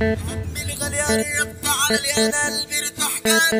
عمي الغالي قربت علي انا قلبي ارتاح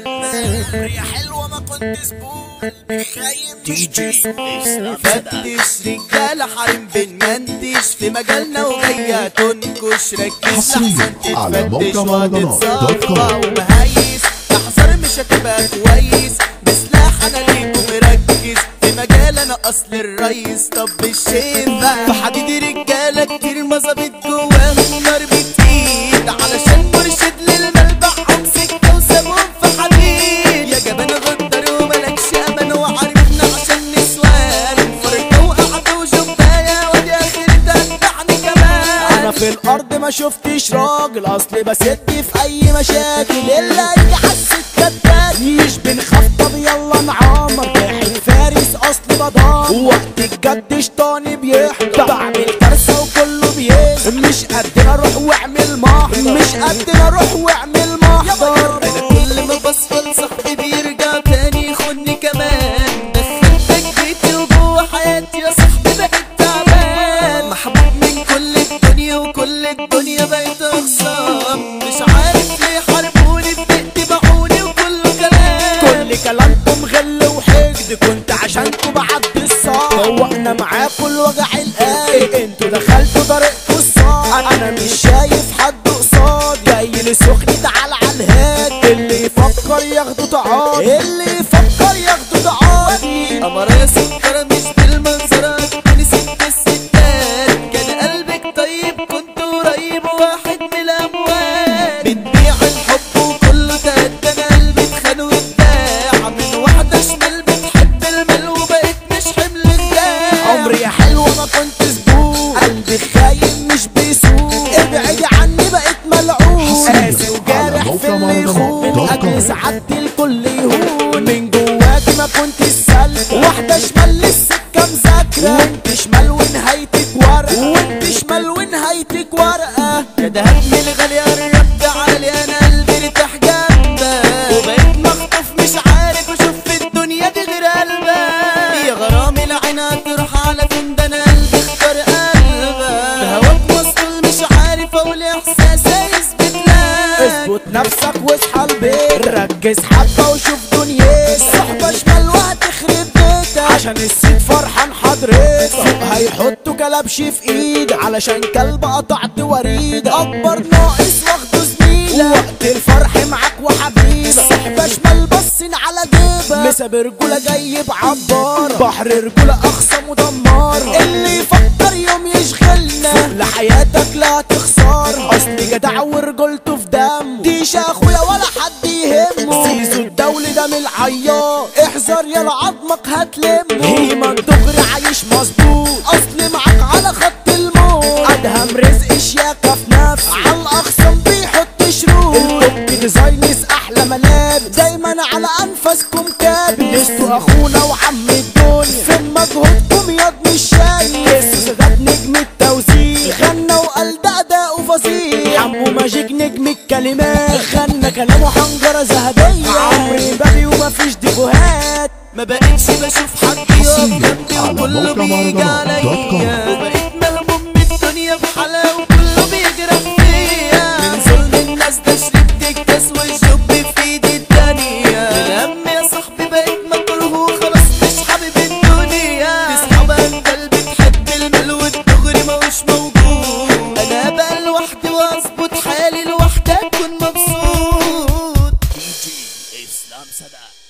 جنبك يا حلوه ما كنت زبون خاين مش مسؤول فتش رجاله حريم بنمنتش في مجالنا وجايه تنكش ركز حصرياً لحسن على موقع تتفتش مهرجانات دوت كوم. وهتتصفى ومهيس احذر مش هتبقى كويس بسلاح انا ليكم مركز في مجال انا اصل الريس طب الشين بقى في حديدي رجاله كتير ما ظابط جواهم نار بتقيد علشان مرشد للملبع عم سكه وسابهم في حديد يا جبان غدر وملكش امان وعارفنا عشان نسوان فرقه وقعده وشبايه ودي اخرتها تبعني كمان انا في الارض ما شفتش راجل اصل بسد في اي مشاكل الا اي حسيت كداب مش بنخاف طب يلا نعمر جاحد فارس اصل بدار وقت الجد شطاني بيحضر بعمل كارثه وكله بيهز مش قدنا روح واعمل محضر مش قدنا روح واعمل محضر انا كل ما بصفى صاحبي بيرجع تاني يخوني كمان دخلتك بيتي وجوه حياتي يا صاحبي بقيت تعبان محبوب من كل الدنيا وكل الدنيا بقيت اخصام مش عارف ليه حاربوني بدقت باعوني وكله كلام كل كلامكم غل وحقد كنت عشانكم بعد الصعب فوقنا معاكم الوجع القلب انتوا دخلتوا طريقكم الصعب انا مش شايف حد قصاد جاي لي سخن تعال على الهاد اللي يفكر ياخده تعاض اللي يفكر ياخده تعاض قمر يا سكر مش بالمنظرة تكوني ست الستات كان قلبك طيب كنت قريب واحد من الأموات بتبيع الحب وكله تهدى أنا قلبي اتخان واتباع من واحدة شمال بتحب المال وبقيت مش حمل خداع عمري يا حلوة ما كنت زبون قلبي خاين مش بيسوق ابعدي عني بقيت ملعون حصرياً قاسي على وجارح موقع في اللي يخون من مهرجانات دوت اجل كوم. سعادتي الكل يهون من جواكي ما كنت السلب واحدة شمال للسكة مذاكرة وانت شمال ونهايتك ورقة وانت شمال ونهايتك ورقة يا دهب من الغالي قربت علي أنا قلبي ارتاح جنبك وبقيت مخطوف مش عارف أشوف في الدنيا دي غير قلبك يا غرامي العين هتروح على فين ده أنا قلبي اختار قلبك في هواك مسطول مش عارف أقول إحساسي يثبت لك اظبط نفسك واصحى البيت ركز حبة وشوف دنيتك الصحبة شمال وهتخرب بيتك عشان السيد فرحان حضرتك فوق هيحطوا كلبش في ايد علشان كلب قطعت وريد اكبر ناقص واخده زميلة وقت الفرح معاك وحبيبك الصحبة شمال بصين على جيبك مسا برجولة جاي بعبارة بحر رجولة اخصم ودمار اللي يفكر يوم يشغلنا فوق لحياتك لا تخسر اصل جدع ورجولته في دم ديش اخويا ولا حد يهمه سيزو الدولي ده من العيار احذر يا عظمك هتلمه هيما الدغري عايش مظبوط اصل معاك على خط الموت ادهم رزق شياكة في نفسه على الاخصام بيحط شروط التوب ديزاينز احلى ملابس دايما على انفاسكم كابس نسوا اخونا وعم الدنيا فين مجهودكم ياض مش شايف لسه ده نجم التوزيع غنى وقال ده اداؤه فظيع عمو ماجيك نجم الكلمات غنى كلامه حنجرة ذهبية عمري بابي ومفيش ديفوهات ما بقتش بشوف حد يقف حصرياً جنبي على وكله موقع بيجي مهرجانات دوت كوم. عليا وبقيت مهموم من الدنيا بحالها وكله بيجرح فيا من ظلم الناس ده شربت الكاس والجب في ايدي التانية الهم يا صاحبي بقيت مكروه وخلاص مش حابب الدنيا تسحبها انت اللي بتحب المال والدغري ماهوش موجود انا بقى لوحدي واظبط حالي لوحدي اكون مبسوط اسلام سداد